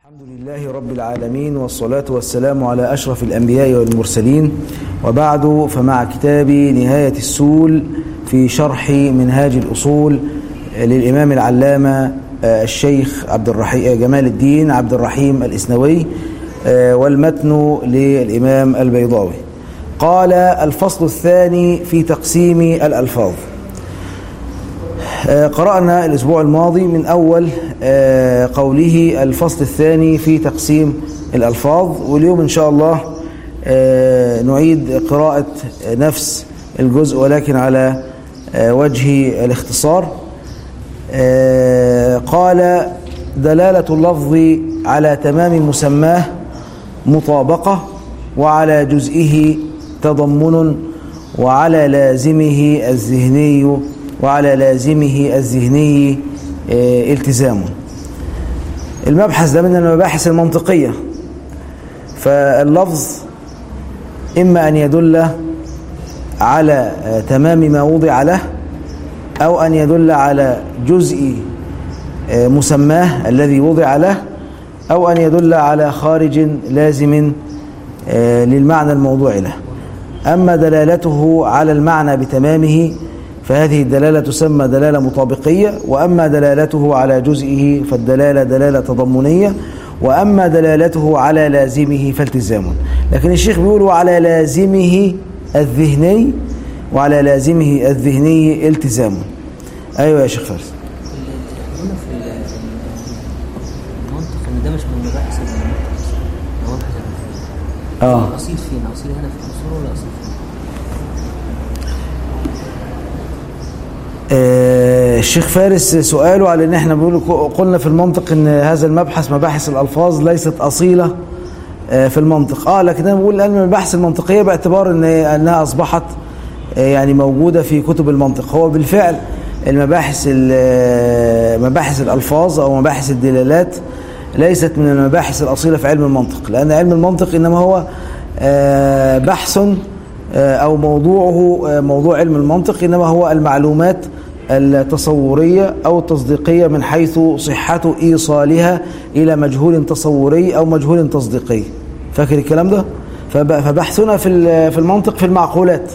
الحمد لله رب العالمين والصلاة والسلام على أشرف الأنبياء والمرسلين وبعد فمع كتاب نهاية السول في شرح منهاج الأصول للإمام العلامة الشيخ عبد الرحيم جمال الدين عبد الرحيم الإسنوي والمتن للإمام البيضاوي قال الفصل الثاني في تقسيم الألفاظ قرأنا الأسبوع الماضي من أول قوله الفصل الثاني في تقسيم الألفاظ واليوم إن شاء الله نعيد قراءة نفس الجزء ولكن على وجه الاختصار قال دلالة اللفظ على تمام مسماه مطابقة وعلى جزئه تضمن وعلى لازمه الذهني وعلى لازمه الذهني التزام المبحث ده من المباحث المنطقية فاللفظ إما أن يدل على تمام ما وضع له أو أن يدل على جزء مسماه الذي وضع له أو أن يدل على خارج لازم للمعنى الموضوع له أما دلالته على المعنى بتمامه فهذه الدلالة تسمى دلالة مطابقية وأما دلالته على جزئه فالدلالة دلالة تضمنية وأما دلالته على لازمه فالتزام لكن الشيخ بيقول وعلى لازمه الذهني وعلى لازمه الذهني التزام أيوة يا شيخ فارس هنا في المنطق ان ده مش من مباحث المباحث آه الاصيل فين اصيل هنا في الاصول ولا اصيل فين آه، الشيخ فارس سؤاله على ان احنا بيقول قلنا في المنطق ان هذا المبحث مباحث الالفاظ ليست اصيله آه، في المنطق اه لكن انا بقول الان المباحث المنطقيه باعتبار ان انها اصبحت آه، يعني موجوده في كتب المنطق هو بالفعل المباحث ال- مباحث الالفاظ او مباحث الدلالات ليست من المباحث الاصيله في علم المنطق لان علم المنطق انما هو آه، بحث أو موضوعه موضوع علم المنطق إنما هو المعلومات التصورية أو التصديقية من حيث صحة إيصالها إلى مجهول تصوري أو مجهول تصديقي فاكر الكلام ده؟ فب- فبحثنا في ال- في المنطق في المعقولات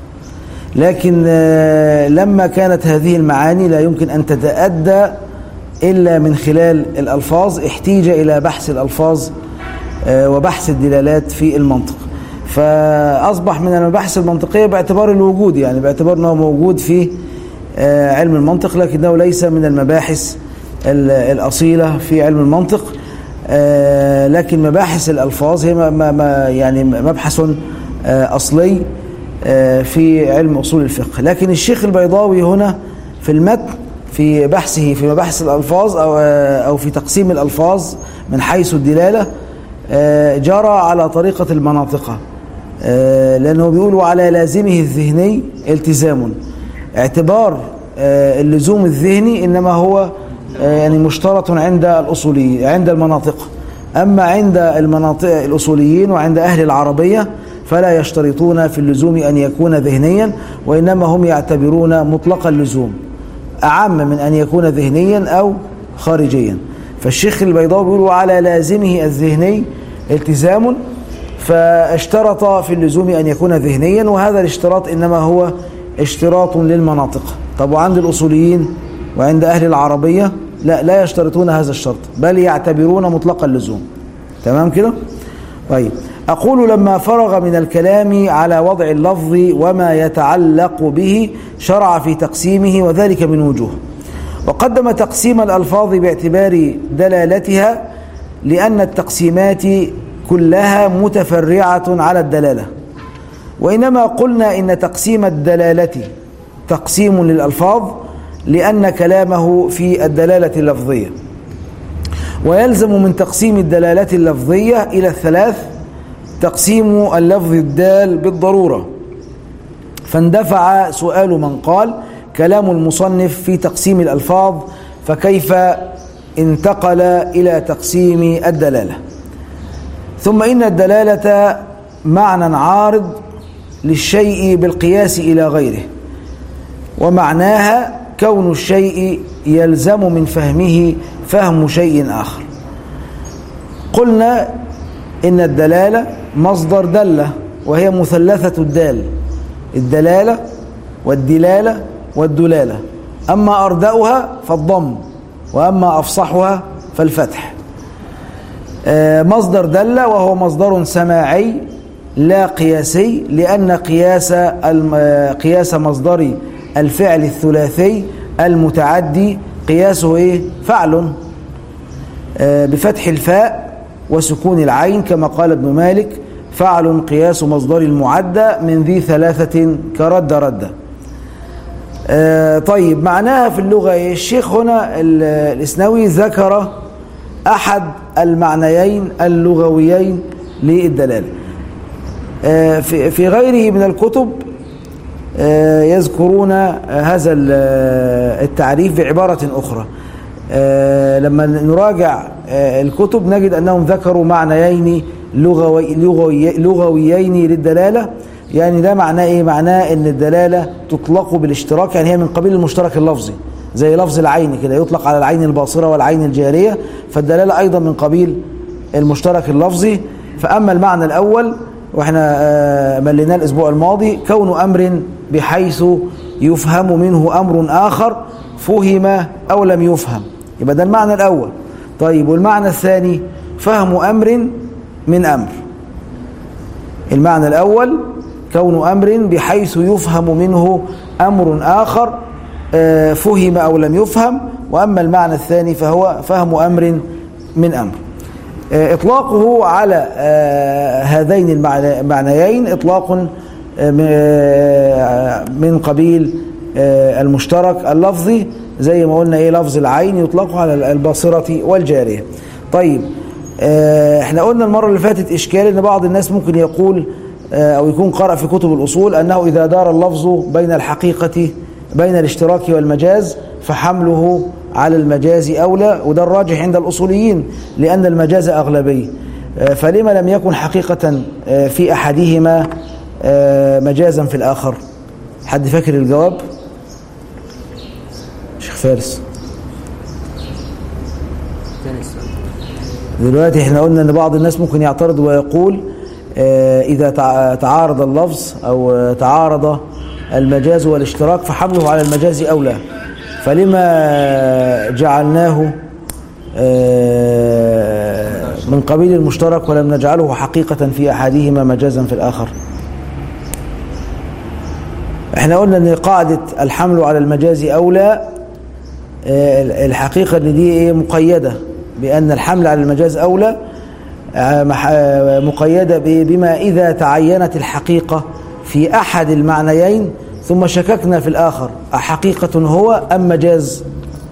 لكن آه، لما كانت هذه المعاني لا يمكن أن تتأدى إلا من خلال الألفاظ احتيج إلى بحث الألفاظ آه، وبحث الدلالات في المنطق فأصبح من المباحث المنطقية باعتبار الوجود يعني باعتبار أنه موجود في آه، علم المنطق لكنه ليس من المباحث ال- الأصيلة في علم المنطق آه، لكن مباحث الألفاظ هي ما- ما- ما- يعني مبحث آه، أصلي آه، في علم أصول الفقه لكن الشيخ البيضاوي هنا في المتن في بحثه في مباحث الألفاظ أو آه، أو في تقسيم الألفاظ من حيث الدلالة آه، جرى على طريقة المناطق آه، لأنه بيقول وعلى لازمه الذهني التزام اعتبار آه، اللزوم الذهني إنما هو آه، يعني مشترط عند الأصولي عند المناطق أما عند المناطق الأصوليين وعند أهل العربية فلا يشترطون في اللزوم أن يكون ذهنيا وإنما هم يعتبرون مطلق اللزوم أعم من أن يكون ذهنيا أو خارجيا فالشيخ البيضاوي بيقول وعلى لازمه الذهني التزام فاشترط في اللزوم أن يكون ذهنيا وهذا الاشتراط إنما هو اشتراط للمناطق طب وعند الأصوليين وعند أهل العربية لا لا يشترطون هذا الشرط بل يعتبرون مطلق اللزوم تمام كده طيب أقول لما فرغ من الكلام على وضع اللفظ وما يتعلق به شرع في تقسيمه وذلك من وجوه وقدم تقسيم الألفاظ باعتبار دلالتها لأن التقسيمات كلها متفرعة على الدلالة وإنما قلنا إن تقسيم الدلالة تقسيم للألفاظ لأن كلامه في الدلالة اللفظية ويلزم من تقسيم الدلالة اللفظية إلى الثلاث تقسيم اللفظ الدال بالضرورة فاندفع سؤال من قال كلام المصنف في تقسيم الألفاظ فكيف انتقل إلى تقسيم الدلالة ثم إن الدلالة معنى عارض للشيء بالقياس إلى غيره ومعناها كون الشيء يلزم من فهمه فهم شيء آخر قلنا إن الدلالة مصدر دلة وهي مثلثة الدال الدلالة والدلالة والدلالة أما أردأها فالضم وأما أفصحها فالفتح آه، مصدر دل وهو مصدر سماعي لا قياسي لأن قياس الم- آه، قياس مصدر الفعل الثلاثي المتعدي قياسه إيه؟ فعل آه، بفتح الفاء وسكون العين كما قال ابن مالك فعل قياس مصدر المعدى من ذي ثلاثة كرد رد آه، طيب معناها في اللغة إيه؟ الشيخ هنا ال- الإسنوي ذكر أحد المعنيين اللغويين للدلالة آه، في في غيره من الكتب آه، يذكرون هذا ال- التعريف بعبارة أخرى آه، لما نراجع آه، الكتب نجد أنهم ذكروا معنيين لغوي لغوي لغويين للدلالة يعني ده معناه إيه؟ معناه أن الدلالة تطلق بالاشتراك يعني هي من قبيل المشترك اللفظي زي لفظ العين كده يطلق على العين الباصرة والعين الجارية فالدلالة أيضا من قبيل المشترك اللفظي فأما المعنى الأول واحنا آه، مليناه الأسبوع الماضي كون أمر بحيث يفهم منه أمر آخر فهم أو لم يفهم يبقى ده المعنى الأول طيب والمعنى الثاني فهم أمر من أمر المعنى الأول كون أمر بحيث يفهم منه أمر آخر آه، فهم أو لم يفهم وأما المعنى الثاني فهو فهم أمر من أمر آه، إطلاقه على آه، هذين المعنى- المعنيين إطلاق آه، م- آه، من قبيل آه، المشترك اللفظي زي ما قلنا إيه لفظ العين يطلق على الباصرة والجارية طيب آه، احنا قلنا المرة اللي فاتت إشكال إن بعض الناس ممكن يقول آه، أو يكون قرأ في كتب الأصول أنه إذا دار اللفظ بين الحقيقة بين الاشتراك والمجاز فحمله على المجاز أولى وده الراجح عند الأصوليين لأن المجاز أغلبي آه، فلما لم يكن حقيقة آه، في أحدهما آه، مجازا في الآخر حد فاكر الجواب شيخ فارس تاني السؤال دلوقتي احنا قلنا ان بعض الناس ممكن يعترض ويقول آه، اذا تع- تعارض اللفظ او آه، تعارض المجاز والاشتراك فحمله على المجاز اولى فلما جعلناه آه، من قبيل المشترك ولم نجعله حقيقة في احدهما مجازا في الاخر احنا قلنا ان قاعدة الحمل على المجاز اولى آه، الحقيقة ان دي ايه مقيدة بان الحمل على المجاز اولى آه، مح- آه، مقيدة ب- بما اذا تعينت الحقيقة في احد المعنيين ثم شككنا في الاخر احقيقة هو ام مجاز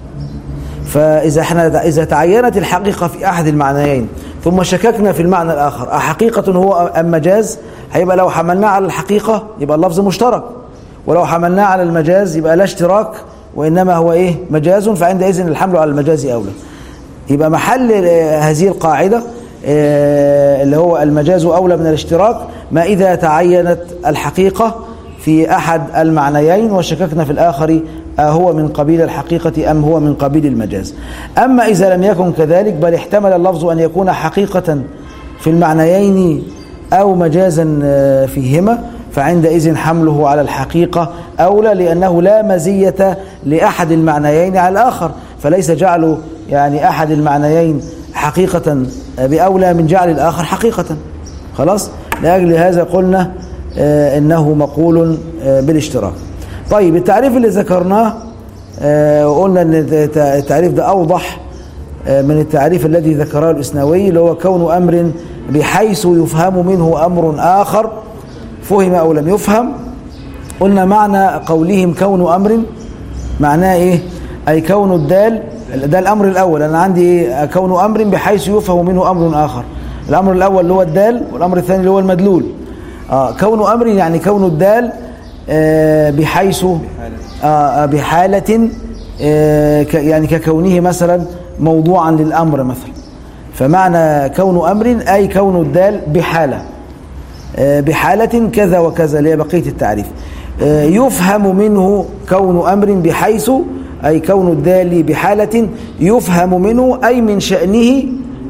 فاذا احنا اذا تعينت الحقيقة في احد المعنيين ثم شككنا في المعنى الاخر احقيقة هو ام مجاز هيبقى لو حملناه على الحقيقة يبقى اللفظ مشترك ولو حملناه على المجاز يبقى لا اشتراك وإنما هو إيه مجاز فعندئذ الحمل على المجاز أولى يبقى محل آه، هذه القاعدة آه، اللي هو المجاز أولى من الاشتراك ما إذا تعينت الحقيقة في أحد المعنيين وشككنا في الآخر آه، هو من قبيل الحقيقة أم هو من قبيل المجاز أما إذا لم يكن كذلك بل احتمل اللفظ أن يكون حقيقة في المعنيين أو مجازا آه، فيهما فعندئذ حمله على الحقيقة أولى لأنه لا مزية لأحد المعنيين على الآخر فليس جعل يعني أحد المعنيين حقيقة بأولى من جعل الآخر حقيقة خلاص لأجل هذا قلنا آه، إنه مقول آه، بالاشتراك طيب التعريف اللي ذكرناه آه، وقلنا أن التعريف ده أوضح آه، من التعريف الذي ذكره الإسناوي اللي هو كون أمر بحيث يفهم منه أمر آخر فهم أو لم يفهم قلنا معنى قولهم كون أمر معناه إيه أي كون الدال ده الأمر الأول أنا عندي إيه كون أمر بحيث يفهم منه أمر آخر الأمر الأول اللي هو الدال والأمر الثاني اللي هو المدلول آه كون أمر يعني كون الدال آه بحيث آه آه، بحالة آه ك- يعني ككونه مثلا موضوعا للأمر مثلا فمعنى كون أمر أي كون الدال بحالة آه، بحالة كذا وكذا اللي هي بقية التعريف آه، يفهم منه كون أمر بحيث أي كون الدال بحالة يفهم منه أي من شأنه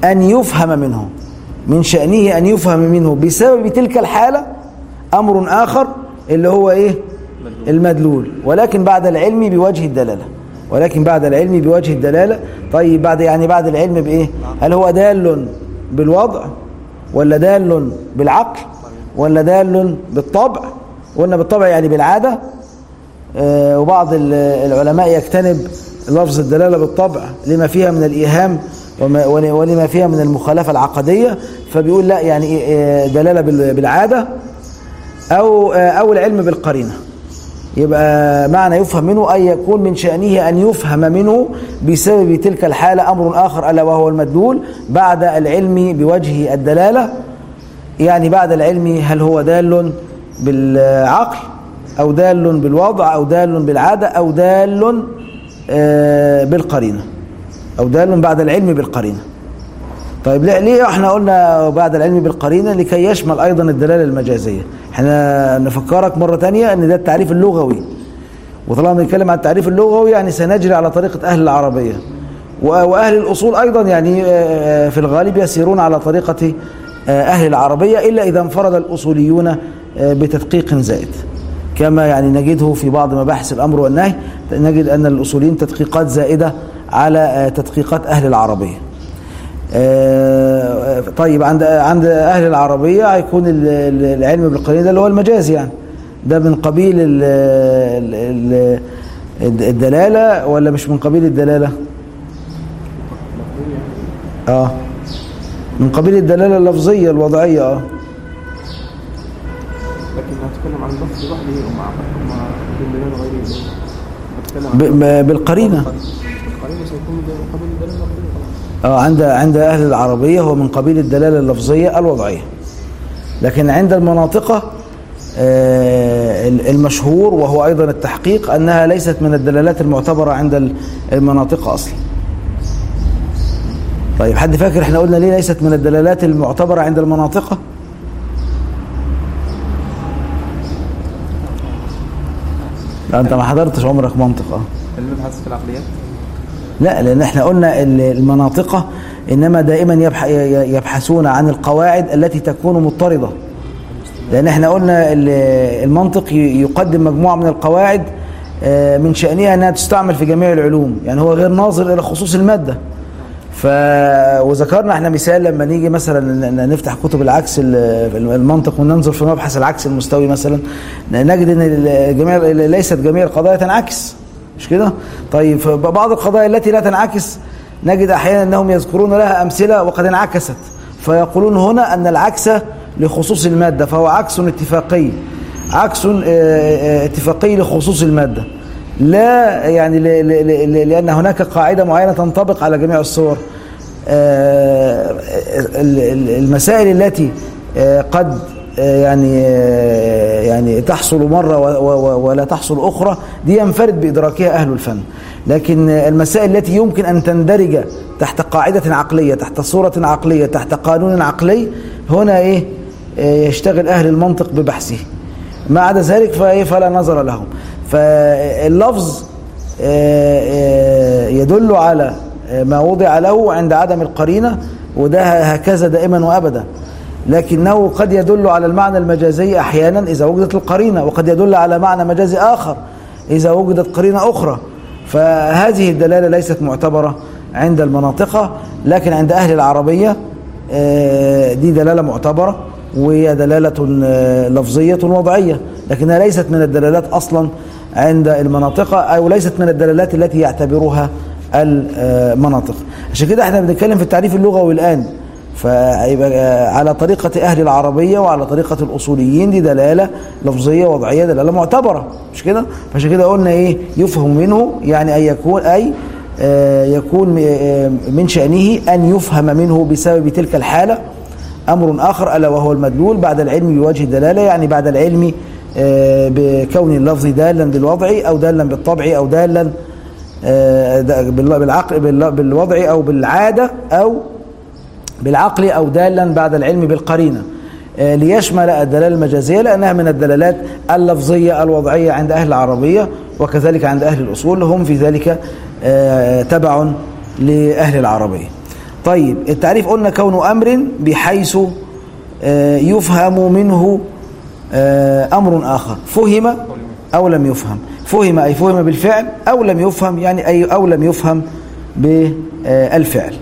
أن يفهم منه من شأنه أن يفهم منه بسبب تلك الحالة أمر آخر اللي هو إيه المدلول ولكن بعد العلم بوجه الدلالة ولكن بعد العلم بوجه الدلالة طيب بعد يعني بعد العلم بإيه هل هو دال بالوضع ولا دال بالعقل ولا دال بالطبع قلنا بالطبع يعني بالعادة آه، وبعض ال- العلماء يجتنب لفظ الدلالة بالطبع لما فيها من الإيهام وما- ول- ولما فيها من المخالفة العقدية فبيقول لا يعني آه، دلالة بال- بالعادة أو آه، أو العلم بالقرينة يبقى معنى يفهم منه أن يكون من شأنه أن يفهم منه بسبب تلك الحالة أمر آخر ألا وهو المدلول بعد العلم بوجه الدلالة يعني بعد العلم هل هو دال بالعقل أو دال بالوضع أو دال بالعادة أو دال آه، بالقرينة أو دال بعد العلم بالقرينة طيب ليه- ليه احنا قلنا بعد العلم بالقرينة لكي يشمل أيضا الدلالة المجازية احنا نفكرك مرة تانية ان ده التعريف اللغوي وطالما بنتكلم عن التعريف اللغوي يعني سنجري على طريقة أهل العربية و- وأهل الأصول أيضا يعني آه، في الغالب يسيرون على طريقة آه، أهل العربية إلا إذا انفرد الأصوليون آه، بتدقيق زائد كما يعني نجده في بعض مباحث الأمر والنهي نجد أن الأصوليين تدقيقات زائدة على آه، تدقيقات أهل العربية آه، طيب عند عند اهل العربيه هيكون ال- ال- العلم بالقرينه ده اللي هو المجاز يعني ده من قبيل ال ال ال الدلاله ولا مش من قبيل الدلاله اه من قبيل الدلاله اللفظيه الوضعيه اه لكن هتكلم عن اللفظ لوحده ومع مع بالدلالة غير اللي بتكلم عن ب- ب- بالقرينه القرينة سيكون من قبل الدلالة اللفظية خلاص اه عند عند اهل العربيه هو من قبيل الدلاله اللفظيه الوضعيه لكن عند المناطقه آه، المشهور وهو ايضا التحقيق انها ليست من الدلالات المعتبره عند المناطق اصلا طيب حد فاكر احنا قلنا ليه ليست من الدلالات المعتبره عند المناطق لا انت ما حضرتش عمرك منطق اه المبحث في العقليات لا لان احنا قلنا ال- المناطق انما دائما يبح- ي- يبحثون عن القواعد التي تكون مضطردة لان احنا قلنا ال- المنطق ي- يقدم مجموعة من القواعد آه، من شأنها انها تستعمل في جميع العلوم يعني هو غير ناظر الى خصوص المادة ف وذكرنا احنا مثال لما نيجي مثلا ن- ن- نفتح كتب العكس ال- المنطق وننظر في مبحث العكس المستوي مثلا نجد ان ال- جميع ليست جميع القضايا تنعكس مش كده طيب بعض القضايا التي لا تنعكس نجد احيانا انهم يذكرون لها امثله وقد انعكست فيقولون هنا ان العكس لخصوص الماده فهو عكس اتفاقي عكس آه، آه، اتفاقي لخصوص الماده لا يعني ل- ل- ل- لان هناك قاعده معينه تنطبق على جميع الصور آه، ال- ال- المسائل التي آه، قد آه، يعني آه، يعني تحصل مرة و- و- ولا تحصل أخرى دي ينفرد بإدراكها أهل الفن لكن آه، المسائل التي يمكن أن تندرج تحت قاعدة عقلية تحت صورة عقلية تحت قانون عقلي هنا إيه آه، يشتغل أهل المنطق ببحثه ما عدا ذلك فإيه فلا نظر لهم فاللفظ آه، آه، يدل على آه، ما وضع له عند عدم القرينة وده هكذا دائما وأبدا لكنه قد يدل على المعنى المجازي أحيانا إذا وجدت القرينة وقد يدل على معنى مجازي آخر إذا وجدت قرينة أخرى فهذه الدلالة ليست معتبرة عند المناطق لكن عند أهل العربية آه، دي دلالة معتبرة وهي دلالة آه، لفظية وضعية لكنها ليست من الدلالات أصلا عند المناطق أو ليست من الدلالات التي يعتبرها المناطق عشان كده احنا بنتكلم في التعريف اللغوي الآن فيبقى آه، على طريقة أهل العربية وعلى طريقة الأصوليين دي دلالة لفظية وضعية دلالة معتبرة مش كده فعشان كده قلنا إيه يفهم منه يعني أن يكون أي آه، يكون آه، من شأنه أن يفهم منه بسبب تلك الحالة أمر آخر ألا وهو المدلول بعد العلم بوجه الدلالة يعني بعد العلم آه، بكون اللفظ دالا بالوضع أو دالا بالطبع أو دالا آه، دا- بال- بالعقل بال- بالوضع أو بالعادة أو بالعقل أو دالا بعد العلم بالقرينة آه، ليشمل الدلالة المجازية لأنها من الدلالات اللفظية الوضعية عند أهل العربية وكذلك عند أهل الأصول هم في ذلك آه، تبع لأهل العربية طيب التعريف قلنا كون أمر بحيث آه، يفهم منه آه، أمر آخر فهم أو لم يفهم فهم أي فهم بالفعل أو لم يفهم يعني أي أو لم يفهم بالفعل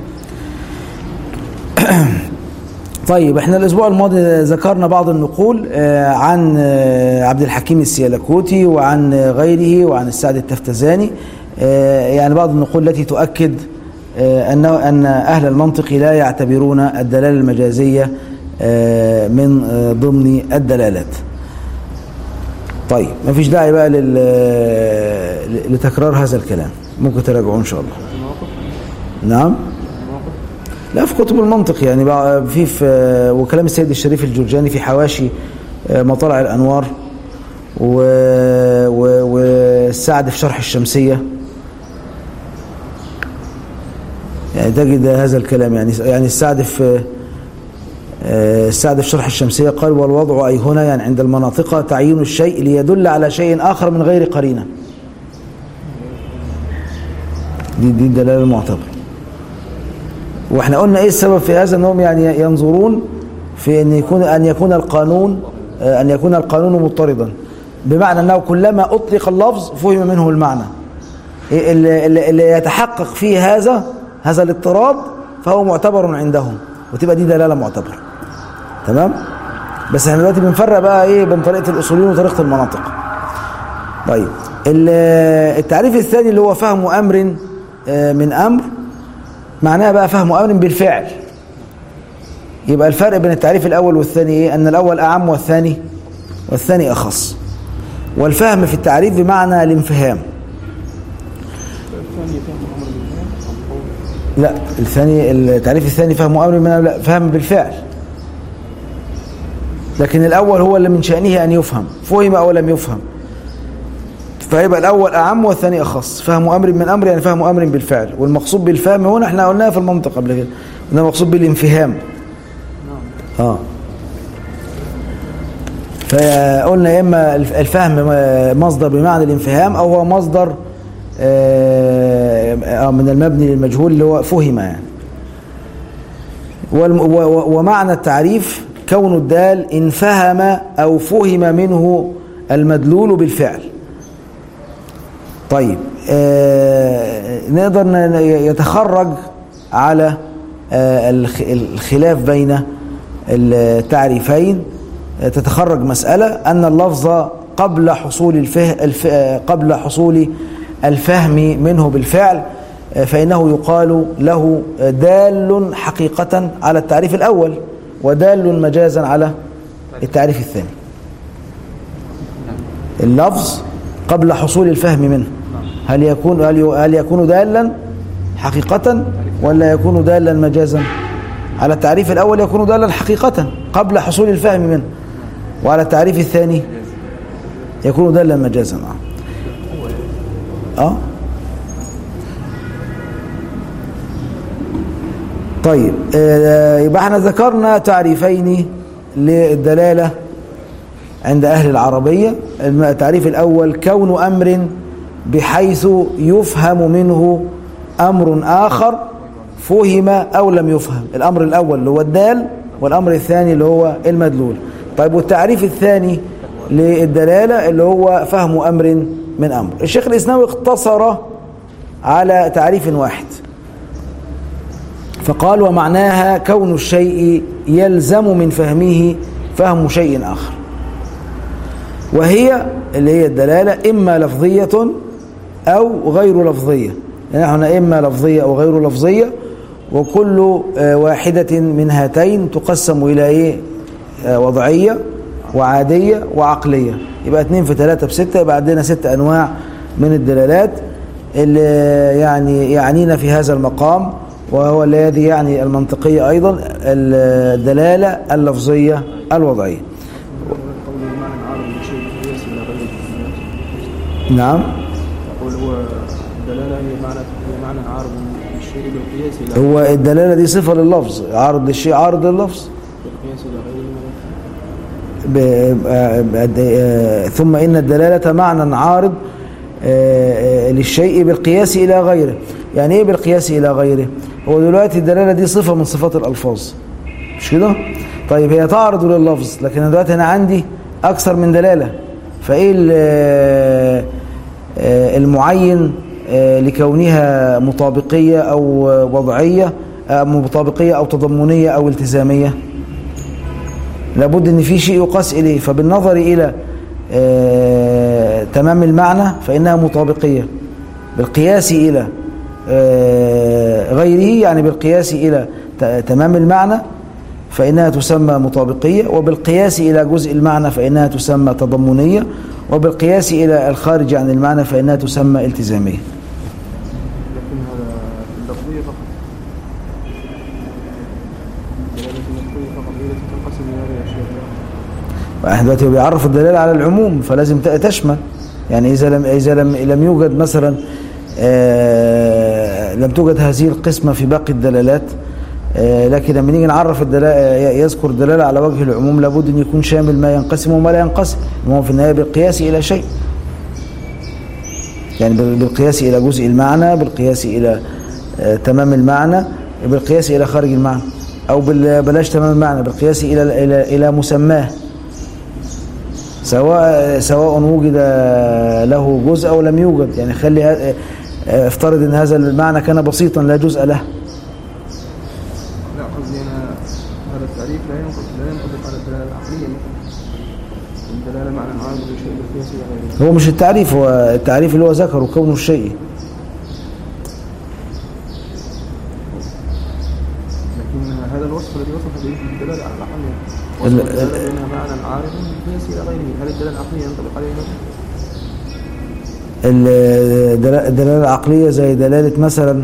طيب احنا الاسبوع الماضي ذكرنا بعض النقول آه، عن آه، عبد الحكيم السيالكوتي وعن آه، غيره وعن السعد التفتزاني آه، يعني بعض النقول التي تؤكد آه، أنه أن أهل المنطق لا يعتبرون الدلالة المجازية آه، من آه، ضمن الدلالات طيب ما فيش داعي بقى لل... لتكرار هذا الكلام ممكن تراجعوه إن شاء الله نعم لا في كتب المنطق يعني بقى في في وكلام السيد الشريف الجرجاني في حواشي آه، مطالع الأنوار و... و... والسعد في شرح الشمسية يعني تجد هذا الكلام يعني يعني السعد في آه، السعد في شرح الشمسية قال والوضع أي هنا يعني عند المناطق تعيين الشيء ليدل على شيء آخر من غير قرينة دي دي الدلالة المعتبرة واحنا قلنا ايه السبب في هذا انهم يعني ينظرون في ان يكون ان يكون القانون آه، ان يكون القانون مضطردا بمعنى انه كلما اطلق اللفظ فهم منه المعنى إيه اللي, اللي اللي يتحقق فيه هذا هذا الاضطراب فهو معتبر عندهم وتبقى دي دلاله معتبره تمام بس احنا دلوقتي بنفرق بقى ايه بين طريقه الاصوليين وطريقه المناطق طيب ال- التعريف الثاني اللي هو فهم امر آه، من امر معناها بقى فهم امر بالفعل يبقى الفرق بين التعريف الاول والثاني ايه ان الاول اعم والثاني والثاني اخص والفهم في التعريف بمعنى الانفهام الثاني فهم امر بالفعل أم قول لا الثاني التعريف الثاني فهم امر من لا، فهم بالفعل لكن الاول هو اللي من شانه ان يفهم فهم او لم يفهم فيبقى الاول اعم والثاني اخص فهم امر من امر يعني فهم امر بالفعل والمقصود بالفهم هنا احنا قلناها في المنطق قبل كده انما المقصود بالانفهام اه فقلنا يا اما الفهم مصدر بمعنى الانفهام او هو مصدر آه، آه، من المبني للمجهول اللي هو فهم يعني والم- و- و- ومعنى التعريف كون الدال إن فهم أو فهم منه المدلول بالفعل طيب آه نقدر ن- يتخرج على آه الخ- الخلاف بين التعريفين آه، تتخرج مسألة أن اللفظ قبل حصول الفه الف آه، قبل حصول الفهم منه بالفعل آه، فإنه يقال له دال حقيقة على التعريف الأول ودال مجازا على التعريف الثاني اللفظ قبل حصول الفهم منه هل يكون هل ي- هل يكون دالا حقيقة ولا يكون دالا مجازا على التعريف الأول يكون دالا حقيقة قبل حصول الفهم منه وعلى التعريف الثاني يكون دالا مجازا اه اه طيب آه، يبقى احنا ذكرنا تعريفين للدلالة عند أهل العربية التعريف الأول كون أمر بحيث يفهم منه أمر آخر فهم أو لم يفهم الأمر الأول اللي هو الدال والأمر الثاني اللي هو المدلول طيب والتعريف الثاني للدلالة اللي هو فهم أمر من أمر الشيخ الإسلامي اقتصر على تعريف واحد فقال ومعناها كون الشيء يلزم من فهمه فهم شيء آخر وهي اللي هي الدلالة إما لفظية أو غير لفظية يعني احنا إما لفظية أو غير لفظية وكل آه، واحدة من هاتين تقسم إلى إيه آه، وضعية وعادية وعقلية يبقى اتنين في ثلاثة بستة يبقى عندنا ست أنواع من الدلالات اللي يعني يعنينا في هذا المقام وهو الذي يعني المنطقية أيضا الدلالة اللفظية الوضعية قول المعنى عارض لشيء بالقياس الى غير القياس نعم يقول هو الدلاله هي معنى هي معنى عارض للشيء بالقياس الى هو الدلالة دي صفة لللفظ عرض الشيء عرض اللفظ بالقياس الى غيره ب- آه، آه، ثم إن الدلالة معنى عارض آه، آه، للشيء بالقياس إلى غيره يعني إيه بالقياس إلى غيره هو دلوقتي الدلالة دي صفة من صفات الألفاظ مش كده طيب هي تعرض لللفظ لكن أنا دلوقتي أنا عندي أكثر من دلالة فإيه ال- آه، المعين آه، لكونها مطابقية أو وضعية آه، مطابقية أو تضمنية أو التزامية لابد ان في شيء يقاس اليه فبالنظر الى آه، تمام المعنى فانها مطابقيه بالقياس الى آه، غيره يعني بالقياس الى ت- تمام المعنى فانها تسمى مطابقيه وبالقياس الى جزء المعنى فانها تسمى تضمنيه وبالقياس الى الخارج عن المعنى فانها تسمى التزاميه لكن هذا في اللفظية فقط دلالة اللفظية فقط هي التي تنقسم إلى هذه الأشياء احنا دلوقتي بيعرف الدلاله على العموم فلازم ت- تشمل يعني اذا لم اذا لم لم يوجد مثلا آه، لم توجد هذه القسمه في باقي الدلالات آه، لكن لما نيجي نعرف الدلاله يذكر الدلاله على وجه العموم لابد ان يكون شامل ما ينقسم وما لا ينقسم ما هو في النهايه بالقياس الى شيء يعني بال- بالقياس الى جزء المعنى بالقياس الى آه، تمام المعنى بالقياس الى خارج المعنى او بال- بلاش تمام المعنى بالقياس الى الى الى مسماه سواء سواء وجد له جزء او لم يوجد يعني خلي ه- افترض ان هذا المعنى كان بسيطا لا جزء له لا قصدي أنا هذا التعريف لا ينطبق لا ينطبق على الدلالة العقلية مثلا الدلالة معنى معارض لشيء بالقياس إلى غيره هو مش التعريف هو التعريف اللي هو ذكره كونه الشيء لكن هذا الوصف الذي وصف به الدلالة العقلية ال- وصف الدلالة بأنها معنى عارض بالقياس إلى غيره هل الدلالة العقلية ينطبق عليه مثلا؟ الدلا- الدلاله العقليه زي دلاله مثلا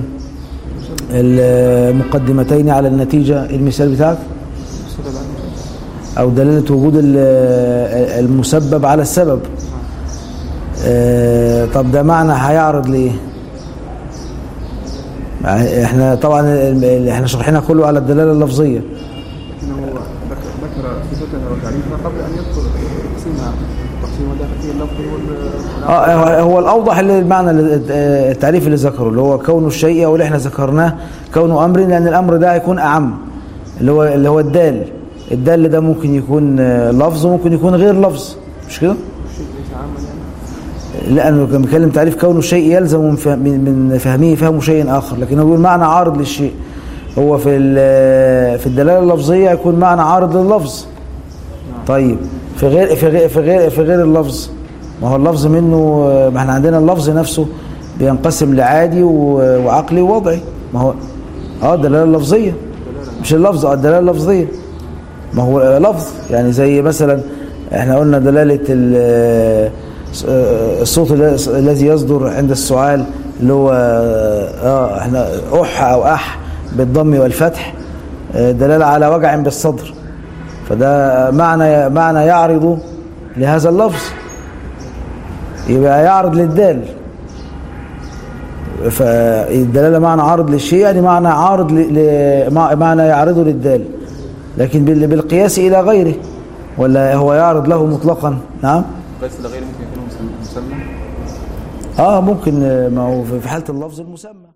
المقدمتين على النتيجه المثال بتاعك السبب عن المسبب. او دلاله وجود ال- المسبب على السبب آه، طب ده معنى هيعرض ليه احنا طبعا ال- احنا شرحنا كله على الدلاله اللفظيه لكنه ذكر ذكر صفتها وتعريفها قبل أن يذكر تقسيمها تقسيم داخل اللفظي وال اه هو- هو الاوضح اللي المعنى اللي- آه، التعريف اللي ذكره اللي هو كون الشيء او اللي احنا ذكرناه كونه امر لان الامر ده هيكون اعم اللي هو اللي هو الدال الدال ده ممكن يكون آه، لفظ وممكن يكون غير لفظ مش كده الشيء ليس عاما يعني لانه كان بيتكلم تعريف كونه الشيء يلزم من فهم- من من فهمه فهم شيء اخر لكن هو بيقول معنى عارض للشيء هو في ال- في الدلاله اللفظيه يكون معنى عارض لللفظ طيب في غير في غير في غير في غير اللفظ ما هو اللفظ منه ما احنا عندنا اللفظ نفسه بينقسم لعادي و- وعقلي ووضعي ما هو اه الدلاله اللفظيه مش اللفظ اه الدلاله اللفظيه ما هو لفظ يعني زي مثلا احنا قلنا دلاله ال- الصوت الذي- الذي يصدر عند السؤال اللي هو اه احنا اح او اح بالضم والفتح آه، دلاله على وجع بالصدر فده معنى معنى يعرض لهذا اللفظ يبقى يعرض للدال فالدلاله معنى عارض للشيء يعني معنى عارض ل... ل... مع- معنى يعرضه للدال لكن بال... بالقياس الى غيره ولا هو يعرض له مطلقا نعم بس ده غير ممكن يكون مسمى مسمى اه ممكن آه، ما هو في في حاله اللفظ المسمى